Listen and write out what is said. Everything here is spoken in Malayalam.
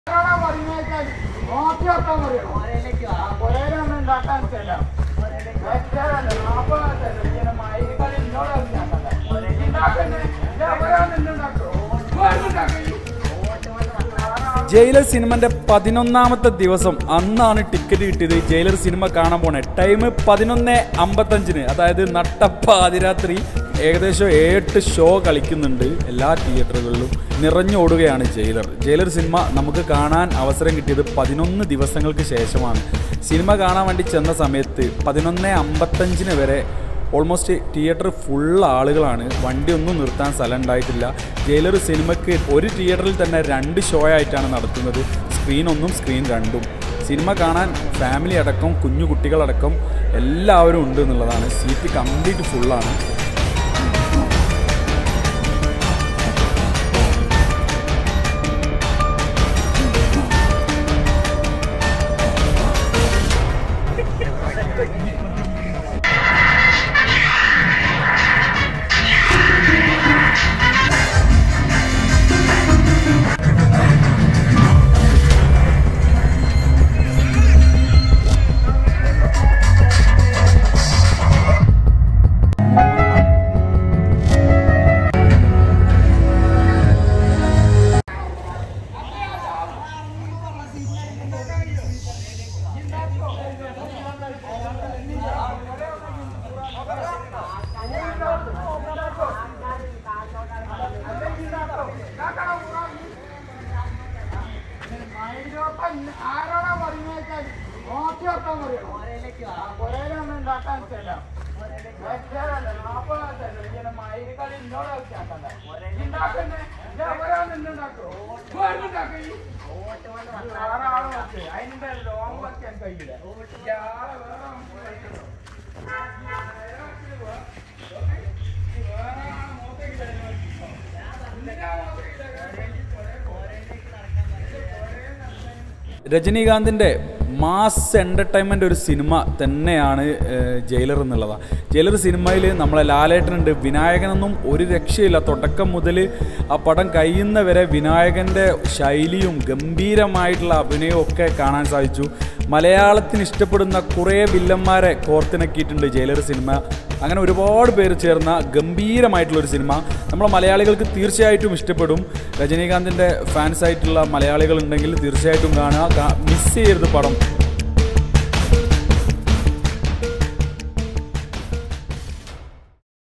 ജയിലർ സിനിമന്റെ പതിനൊന്നാമത്തെ ദിവസം അന്നാണ് ടിക്കറ്റ് കിട്ടിയത് ജയിലർ സിനിമ കാണാൻ പോണേ ടൈം പതിനൊന്ന് അമ്പത്തഞ്ചിന് അതായത് നട്ടപ്പാതിരാത്രി ഏകദേശം എട്ട് ഷോ കളിക്കുന്നുണ്ട് എല്ലാ തിയേറ്ററുകളിലും നിറഞ്ഞോടുകയാണ് ജയിലർ ജയിലർ സിനിമ നമുക്ക് കാണാൻ അവസരം കിട്ടിയത് പതിനൊന്ന് ദിവസങ്ങൾക്ക് ശേഷമാണ് സിനിമ കാണാൻ വേണ്ടി ചെന്ന സമയത്ത് പതിനൊന്ന് അമ്പത്തഞ്ചിന് വരെ ഓൾമോസ്റ്റ് തിയേറ്റർ ഫുൾ ആളുകളാണ് വണ്ടി ഒന്നും നിർത്താൻ സ്ഥലം ഉണ്ടായിട്ടില്ല ജയിലർ സിനിമയ്ക്ക് ഒരു തിയേറ്ററിൽ തന്നെ രണ്ട് ഷോ ആയിട്ടാണ് നടത്തുന്നത് സ്ക്രീൻ ഒന്നും സ്ക്രീൻ രണ്ടും സിനിമ കാണാൻ ഫാമിലി അടക്കം കുഞ്ഞു കുട്ടികളടക്കം എല്ലാവരും ഉണ്ട് എന്നുള്ളതാണ് സീറ്റ് കംപ്ലീറ്റ് ഫുള്ളാണ് ആരോടാ പറയുന്നത് നോക്കി വെക്കാൻ പറയണോ കൊറേലൊന്നും ഉണ്ടാക്കാൻ സ്ഥലം അതിന്റെ ലോങ് വെക്കാൻ കഴിയില്ല ഇയാളെ വേറെ രജനീകാന്തിൻ്റെ മാസ് എൻ്റർടൈൻമെൻ്റ് ഒരു സിനിമ തന്നെയാണ് ഏഹ്, ജയിലർ എന്നുള്ളതാണ് ജയിലർ സിനിമയിൽ നമ്മളെ ലാലേട്ടനുണ്ട് വിനായകനൊന്നും ഒരു രക്ഷയില്ല തുടക്കം മുതൽ ആ പടം കഴിയുന്നവരെ വിനായകൻ്റെ ശൈലിയും ഗംഭീരമായിട്ടുള്ള അഭിനയവും ഒക്കെ കാണാൻ സാധിച്ചു മലയാളത്തിന് ഇഷ്ടപ്പെടുന്ന കുറേ വില്ലന്മാരെ കോർത്തിണക്കിയിട്ടുണ്ട് ജയിലർ സിനിമ അങ്ങനെ ഒരുപാട് പേര് ചേർന്ന ഗംഭീരമായിട്ടുള്ള ഒരു സിനിമ നമ്മളെ മലയാളികൾക്ക് തീർച്ചയായിട്ടും ഇഷ്ടപ്പെടും രജനീകാന്തിൻ്റെ ഫാൻസ് ആയിട്ടുള്ള മലയാളികൾ ഉണ്ടെങ്കിൽ തീർച്ചയായിട്ടും കാണുക മിസ് ചെയ്യരുത് പടം